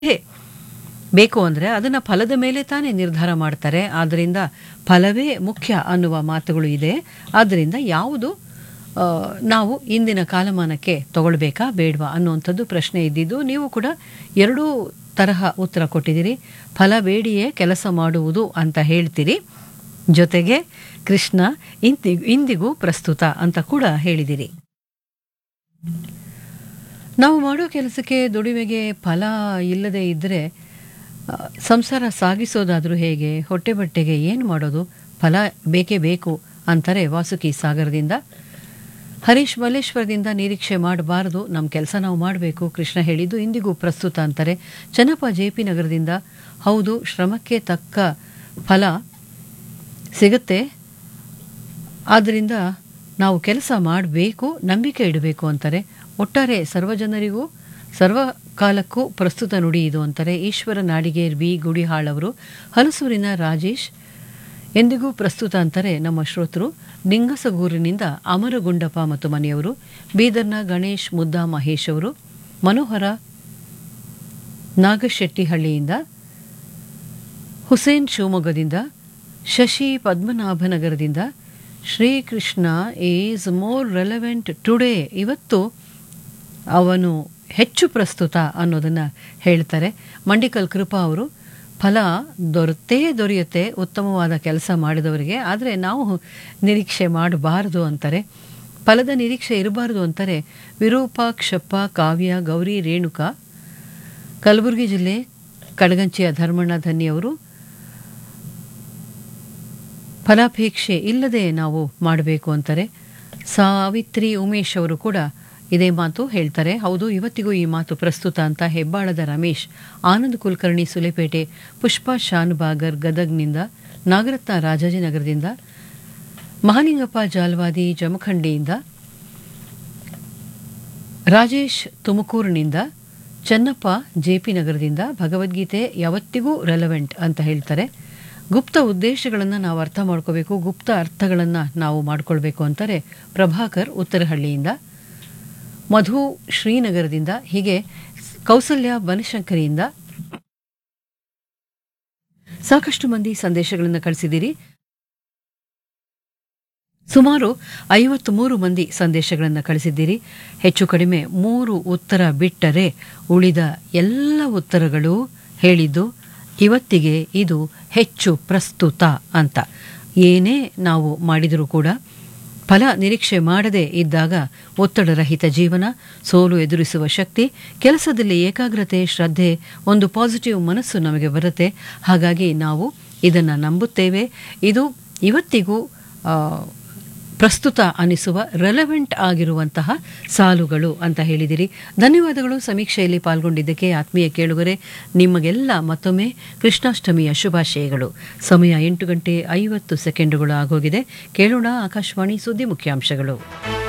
ಹೇ ಬೇಕು ಅಂದರೆ ಅದನ್ನು ಫಲದ ಮೇಲೆ ತಾನೇ ನಿರ್ಧಾರ ಮಾಡ್ತಾರೆ ಆದ್ದರಿಂದ ಫಲವೇ ಮುಖ್ಯ ಅನ್ನುವ ಮಾತುಗಳು ಇದೆ ಆದ್ದರಿಂದ ಯಾವುದು ಆ, ನಾವು ಇಂದಿನ ಕಾಲಮಾನಕ್ಕೆ ತಗೊಳ್ಬೇಕಾ ಬೇಡವಾ ಅನ್ನುವಂಥದ್ದು ಪ್ರಶ್ನೆ ಇದ್ದಿದ್ದು ನೀವು ಕೂಡ ಎರಡೂ ತರಹ ಉತ್ತರ ಕೊಟ್ಟಿದ್ದೀರಿ ಫಲ ಬೇಡಿಯೇ ಕೆಲಸ ಮಾಡುವುದು ಅಂತ ಹೇಳ್ತೀರಿ ಜೊತೆಗೆ ಕೃಷ್ಣ ಇಂದಿ ಇಂದಿಗೂ ಪ್ರಸ್ತುತ ಅಂತ ಕೂಡ ಹೇಳಿದಿರಿ ನಾವು ಮಾಡೋ ಕೆಲಸಕ್ಕೆ ದುಡಿಮೆಗೆ ಫಲ ಇಲ್ಲದೆ ಇದ್ದರೆ ಆ, ಸಂಸಾರ ಸಾಗಿಸೋದಾದರೂ ಹೇಗೆ ಹೊಟ್ಟೆ ಬಟ್ಟೆಗೆ ಏನು ಮಾಡೋದು ಫಲ ಬೇಕೇ ಬೇಕು ಅಂತಾರೆ ವಾಸುಕಿ ಸಾಗರದಿಂದ ಹರೀಶ್ ಮಲ್ಲೇಶ್ವರದಿಂದ ನಿರೀಕ್ಷೆ ಮಾಡಬಾರದು ನಮ್ಮ ಕೆಲಸ ನಾವು ಮಾಡಬೇಕು ಕೃಷ್ಣ ಹೇಳಿದ್ದು ಇಂದಿಗೂ ಪ್ರಸ್ತುತ ಅಂತಾರೆ ಚನ್ನಪ್ಪ ಜೆ ಪಿ ನಗರದಿಂದ ಹೌದು ಶ್ರಮಕ್ಕೆ ತಕ್ಕ ಫಲ ಸಿಗುತ್ತೆ ಆದ್ದರಿಂದ ನಾವು ಕೆಲಸ ಮಾಡಬೇಕು ನಂಬಿಕೆ ಇಡಬೇಕು ಅಂತಾರೆ ಒಟ್ಟಾರೆ ಸರ್ವಜನರಿಗೂ ಸರ್ವಕಾಲಕ್ಕೂ ಪ್ರಸ್ತುತ ನುಡಿ ಇದು ಅಂತಾರೆ ಈಶ್ವರ ನಾಡಿಗೇರ್ ಬಿ ಗುಡಿಹಾಳ್ ಅವರು ಹಲಸೂರಿನ ರಾಜೇಶ್ ಎಂದಿಗೂ ಪ್ರಸ್ತುತ ಅಂತಾರೆ ನಮ್ಮ ಶ್ರೋತೃ ನಿಂಗಸಗೂರಿನಿಂದ ಅಮರಗುಂಡಪ್ಪ ಮತ್ತು ಮನೆಯವರು ಬೀದರ್ನ ಗಣೇಶ್ ಮುದ್ದಾ ಮಹೇಶ್ ಅವರು ಮನೋಹರ ನಾಗಶೆಟ್ಟಿಹಳ್ಳಿಯಿಂದ ಹುಸೇನ್ ಶಿವಮೊಗ್ಗದಿಂದ ಶಶಿ ಪದ್ಮನಾಭನಗರದಿಂದ Srikrishna is more relevant today ಇವತ್ತು ಅವನು ಹೆಚ್ಚು ಪ್ರಸ್ತುತ ಅನ್ನೋದನ್ನು ಹೇಳ್ತಾರೆ ಮಂಡಿಕಲ್ ಕೃಪಾ ಅವರು ಫಲ ದೊರೆತೇ ದೊರೆಯುತ್ತೆ ಉತ್ತಮವಾದ ಕೆಲಸ ಮಾಡಿದವರಿಗೆ ಆದರೆ ನಾವು ನಿರೀಕ್ಷೆ ಮಾಡಬಾರದು ಅಂತಾರೆ ಫಲದ ನಿರೀಕ್ಷೆ ಇರಬಾರದು ಅಂತಾರೆ ವಿರೂಪಾಕ್ಷಪ್ಪ ಕಾವ್ಯ ಗೌರಿ ರೇಣುಕಾ ಕಲಬುರಗಿ ಜಿಲ್ಲೆ ಕಡಗಂಚಿಯ ಧರ್ಮಣ್ಣ ಧನ್ಯವರು ಫಲಾಪೇಕ್ಷೆ ಇಲ್ಲದೆ ನಾವು ಮಾಡಬೇಕು ಅಂತಾರೆ ಸಾವಿತ್ರಿ ಉಮೇಶ್ ಅವರು ಕೂಡ ಇದೇ ಮಾತು ಹೇಳ್ತಾರೆ ಹೌದು ಇವತ್ತಿಗೂ ಈ ಮಾತು ಪ್ರಸ್ತುತ ಅಂತ ಹೆಬ್ಬಾಳದ ರಮೇಶ್ ಆನಂದ್ ಕುಲಕರ್ಣಿ ಸುಲೆಪೇಟೆ ಪುಷ್ಪಾ ಶಾನ್ಬಾಗರ್ ಗದಗ್ನಿಂದ ನಾಗರತ್ನ ರಾಜಾಜಿನಗರದಿಂದ ಮಹಾಲಿಂಗಪ್ಪ ಜಾಲ್ವಾದಿ ಜಮಖಂಡಿಯಿಂದ ರಾಜೇಶ್ ತುಮಕೂರಿನಿಂದ ಚನ್ನಪ್ಪ ಜೆಪಿ ನಗರದಿಂದ ಭಗವದ್ಗೀತೆ ಯಾವತ್ತಿಗೂ ರೆಲೆವೆಂಟ್ ಅಂತ ಹೇಳ್ತಾರೆ ಗುಪ್ತ ಉದ್ದೇಶಗಳನ್ನು ನಾವು ಅರ್ಥ ಮಾಡ್ಕೋಬೇಕು ಗುಪ್ತ ಅರ್ಥಗಳನ್ನು ನಾವು ಮಾಡ್ಕೊಳ್ಬೇಕು ಅಂತಾರೆ ಪ್ರಭಾಕರ್ ಉತ್ತರಹಳ್ಳಿಯಿಂದ ಮಧು ಶ್ರೀನಗರದಿಂದ ಹೀಗೆ ಕೌಸಲ್ಯ ಬನಶಂಕರಿಯಿಂದ ಸಾಕಷ್ಟು ಮಂದಿ ಸಂದೇಶಗಳನ್ನು ಕಳಿಸಿದ್ದೀರಿ ಸುಮಾರು ಐವತ್ತ್ಮೂರು ಮಂದಿ ಸಂದೇಶಗಳನ್ನು ಕಳಿಸಿದ್ದೀರಿ ಹೆಚ್ಚು ಕಡಿಮೆ ಮೂರು ಉತ್ತರ ಬಿಟ್ಟರೆ ಉಳಿದ ಎಲ್ಲ ಉತ್ತರಗಳು ಹೇಳಿದ್ದು ಇವತ್ತಿಗೆ ಇದು ಹೆಚ್ಚು ಪ್ರಸ್ತುತ ಅಂತ ಏನೇ ನಾವು ಮಾಡಿದರೂ ಕೂಡ ಫಲ ನಿರೀಕ್ಷೆ ಮಾಡದೇ ಇದ್ದಾಗ ಒತ್ತಡರಹಿತ ಜೀವನ ಸೋಲು ಎದುರಿಸುವ ಶಕ್ತಿ ಕೆಲಸದಲ್ಲಿ ಏಕಾಗ್ರತೆ ಶ್ರದ್ಧೆ ಒಂದು ಪಾಸಿಟಿವ್ ಮನಸ್ಸು ನಮಗೆ ಬರುತ್ತೆ ಹಾಗಾಗಿ ನಾವು ಇದನ್ನು ನಂಬುತ್ತೇವೆ ಇದು ಇವತ್ತಿಗೂ ಆ, ಪ್ರಸ್ತುತ ಅನಿಸುವ ರೆಲೆವೆಂಟ್ ಆಗಿರುವಂತಹ ಸಾಲುಗಳು ಅಂತ ಹೇಳಿದಿರಿ ಧನ್ಯವಾದಗಳು ಸಮೀಕ್ಷೆಯಲ್ಲಿ ಪಾಲ್ಗೊಂಡಿದ್ದಕ್ಕೆ ಆತ್ಮೀಯ ಕೇಳುಗರೆ ನಿಮಗೆಲ್ಲ ಮತ್ತೊಮ್ಮೆ ಕೃಷ್ಣಾಷ್ಟಮಿಯ ಶುಭಾಶಯಗಳು ಸಮಯ ಎಂಟು ಗಂಟೆ ಐವತ್ತು ಸೆಕೆಂಡುಗಳು ಆಗೋಗಿದೆ ಕೇಳೋಣ ಆಕಾಶವಾಣಿ ಸುದ್ದಿ ಮುಖ್ಯಾಂಶಗಳು